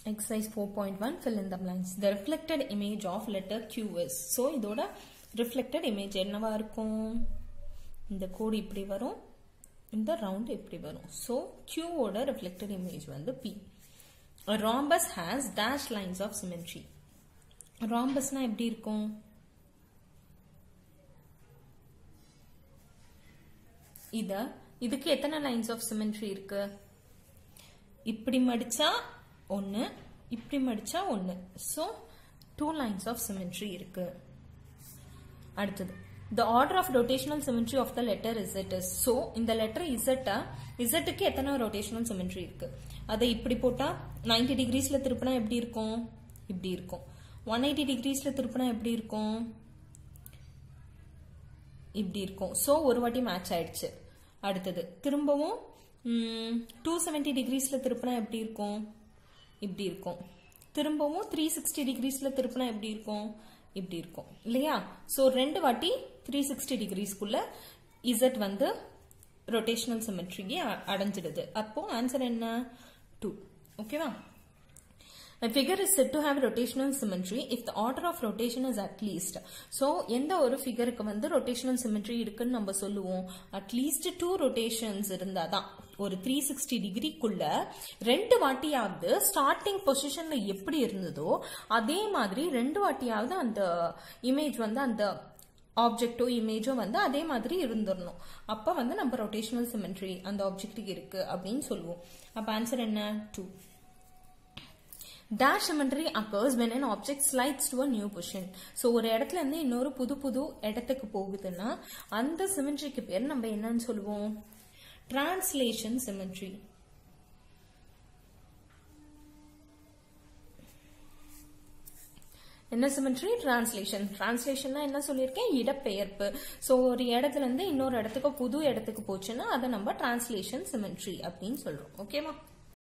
exercise 4.1 fill in the blanks the reflected image of letter q is so இதோட reflected image என்னவா இருக்கும் இந்த கோடு இப்படி வரும் இந்த ரவுண்ட் இப்படி வரும் so q ஓட reflected image வந்து p a rhombus has dash lines of symmetry rhombusனா எப்படி இருக்கும் இத இதுக்கு எத்தனை லைன்ஸ் ஆஃப் சிமெண்ட்ரி இருக்கு இப்படி மடிச்சா ஒன்னு இப்படி மடிச்சா ஒன்னு so two lines of symmetry இருக்கு அடுத்தது the order of rotational symmetry of the letter z is so இந்த லெட்டர் z zக்கு எத்தனை rotational symmetry இருக்கு அதை இப்படி போட்டா 90 டிகிரிஸ்ல திருப்பினா எப்படி இருக்கும் இப்படி இருக்கும் 180 டிகிரிஸ்ல திருப்பினா எப்படி இருக்கும் இப்படி இருக்கும் ஸோ ஒரு வாட்டி மேட்ச் ஆயிடுச்சு அடுத்தது திரும்பவும் டூ செவன்டி டிகிரிஸ்ல திருப்பினா எப்படி இருக்கும் இப்படி இருக்கும் திரும்பவும் த்ரீ சிக்ஸ்டி டிகிரிஸ்ல திருப்பினா எப்படி இருக்கும் இப்படி இருக்கும் இல்லையா ஸோ ரெண்டு வாட்டி த்ரீ சிக்ஸ்டி டிகிரிஸ்க்குள்ள இசட் வந்து ரொட்டேஷனல் சிமெட்ரிக்கு அடைஞ்சிடுது அப்போ ஆன்சர் என்ன டூ ஓகேவா A figure is said to have rotational symmetry if the order of rotation is at least. So, எந்த ஒரு ஃபிகருக்கு வந்து rotational symmetry இருக்குன்னு நம்ம சொல்லுவோம் அட்லீஸ்ட் டூ ரொட்டேஷன்ஸ் இருந்தாதான் ஒரு த்ரீ சிக்ஸ்டி டிகிரிக்குள்ள ரெண்டு வாட்டியாவது ஸ்டார்டிங் பொசிஷன்ல எப்படி இருந்ததோ அதே மாதிரி ரெண்டு வாட்டியாவது அந்த இமேஜ் வந்து அந்த ஆப்ஜெக்டோ இமேஜோ வந்து அதே மாதிரி இருந்துடணும் அப்ப வந்து நம்ம ரொட்டேஷனல் சிமெட்ரி அந்த ஆப்ஜெக்ட்டுக்கு இருக்கு அப்படின்னு சொல்லுவோம் அப்ப ஆன்சர் என்ன two dash symmetry occurs when an object slides to a new position so ஒரு இடத்துல இருந்து இன்னொரு புது புது இடத்துக்கு போகுதுன்னா அந்த சிமெட்ரிக்கு பேர் நம்ம என்னன்னு சொல்லுவோம் டிரான்ஸ்லேஷன் சிமெட்ரி என்ன சிமெட்ரி டிரான்ஸ்லேஷன் டிரான்ஸ்லேஷன்னா என்ன சொல்லியிருக்கேன் இடப்பெயர்ப்பு ஸோ ஒரு இடத்துல இருந்து இன்னொரு இடத்துக்கு புது இடத்துக்கு போச்சுன்னா அதை நம்ம டிரான்ஸ்லேஷன் சிமெட்ரி அப்படின்னு சொல்றோம் ஓகேவா